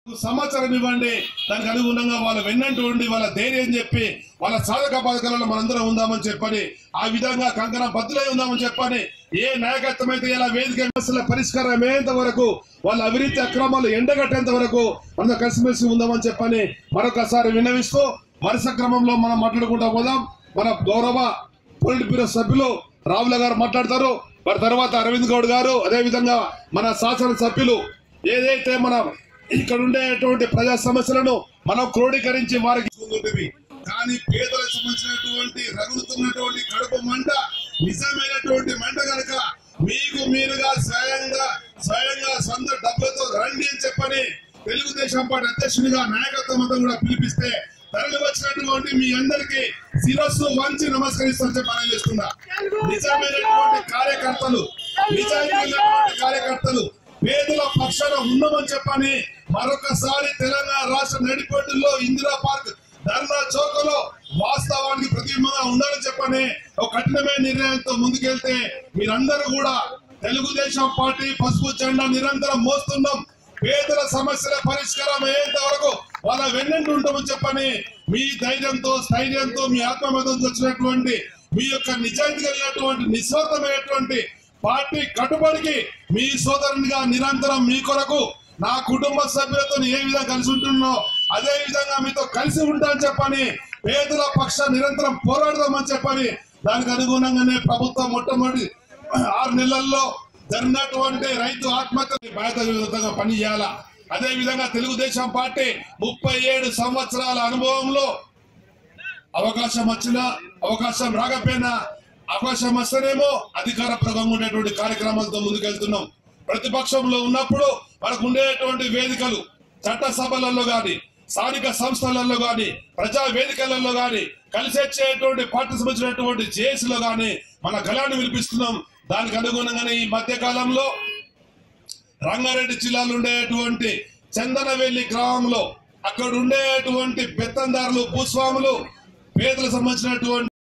సమాచారం ఇవ్వండి దానికి అనుగుణంగా వాళ్ళ వెన్నంటూ ఉండి వాళ్ళ ధైర్యం చెప్పి వాళ్ళ సాధక పథకాలలో మనందరం ఉందామని చెప్పని ఆ విధంగా కంకణం బద్దులై ఉందామని చెప్పని ఏ నాయకత్వం అయితే ఇలా వేదిక సమస్యల పరిష్కారం అయ్యేంత వరకు వాళ్ళ అవినీతి అక్రమాలు ఎండగట్టేంత వరకు మనం కలిసిమెలిసి ఉందామని చెప్పని మరొకసారి విన్నవిస్తూ వరుస క్రమంలో మనం మాట్లాడుకుంటా పోదాం మన గౌరవ పొలిట్ బ్యూరో సభ్యులు రావుల గారు మాట్లాడతారు వారి తర్వాత అరవింద్ గౌడ్ గారు అదే విధంగా మన శాసన సభ్యులు ఏదైతే మనం ఇక్కడ ఉండేటువంటి ప్రజా సమస్యలను మనం క్రోడీకరించి వారికి ఉంటుంది కానీ పేదలకు సంబంధించినటువంటి రగులుతున్నటువంటి కడుపు మంట నిజమైనటువంటి మంట కనుక మీకు మీరుగా స్వయంగా స్వయంగా సొంత డబ్బులతో రండి అని చెప్పని తెలుగుదేశం పార్టీ అధ్యక్షునిగా నాయకత్వం అంతా కూడా పిలిపిస్తే తరలి వచ్చినటువంటి మీ అందరికి శిరస్సు వంచి నమస్కరిస్తాను చెప్పి మనం చేస్తున్నా నిజమైనటువంటి కార్యకర్తలు నిజమైనటువంటి కార్యకర్తలు పేదల పక్షాన ఉన్నామని చెప్పని మరొకసారి తెలంగాణ రాష్ట్ర నడిపొడ్డులో ఇందిరా పార్క్ ధర్నా చౌకలో వాస్తవానికి ప్రతిబింబంగా ఉండాలని చెప్పని ఒక కఠినమైన నిర్ణయంతో ముందుకెళ్తే మీరందరూ కూడా తెలుగుదేశం పార్టీ పసుపు జెండా నిరంతరం మోస్తున్నాం పేదల సమస్యల పరిష్కారం అయ్యేంత వరకు వాళ్ళ వెన్నంటి ఉంటామని చెప్పని మీ ధైర్యంతో స్థైర్యంతో మీ ఆత్మమతంతో వచ్చినటువంటి మీ యొక్క నిజాయితీ కలిగినటువంటి నిస్వార్థమైనటువంటి పార్టీ కట్టుబడికి మీ సోదరునిగా నిరంతరం మీ కొరకు నా కుటుంబ సభ్యులతో ఏ విధంగా కలిసి ఉంటున్నో అదే విధంగా మీతో కలిసి ఉంటానని చెప్పని పేదల పక్ష నిరంతరం పోరాడదామని చెప్పని దానికి అనుగుణంగానే ప్రభుత్వం మొట్టమొదటి ఆరు నెలల్లో జరిగినటువంటి రైతు ఆత్మహత్య బాధ్యతగా పని చేయాలా అదే విధంగా తెలుగుదేశం పార్టీ ముప్పై ఏడు సంవత్సరాల అనుభవంలో అవకాశం వచ్చినా అవకాశం రాకపోయినా అవకాశం వస్తేనేమో అధికార ప్రగంగా ఉండేటువంటి కార్యక్రమాలతో ముందుకెళ్తున్నాం ప్రతిపక్షంలో ఉన్నప్పుడు మనకు ఉండేటువంటి వేదికలు చట్టసభలలో గాని స్థానిక సంస్థలలో గాని ప్రజా వేదికలలో గాని కలిసి వచ్చేటువంటి పార్టీ సంబంధించినటువంటి జేఏసీలో గాని మన గలాన్ని వినిపిస్తున్నాం దానికి అనుగుణంగానే ఈ మధ్య కాలంలో రంగారెడ్డి జిల్లాలో ఉండేటువంటి చందనవెల్లి గ్రామంలో అక్కడ ఉండేటువంటి బెత్తందారులు భూస్వాములు పేదలకు సంబంధించినటువంటి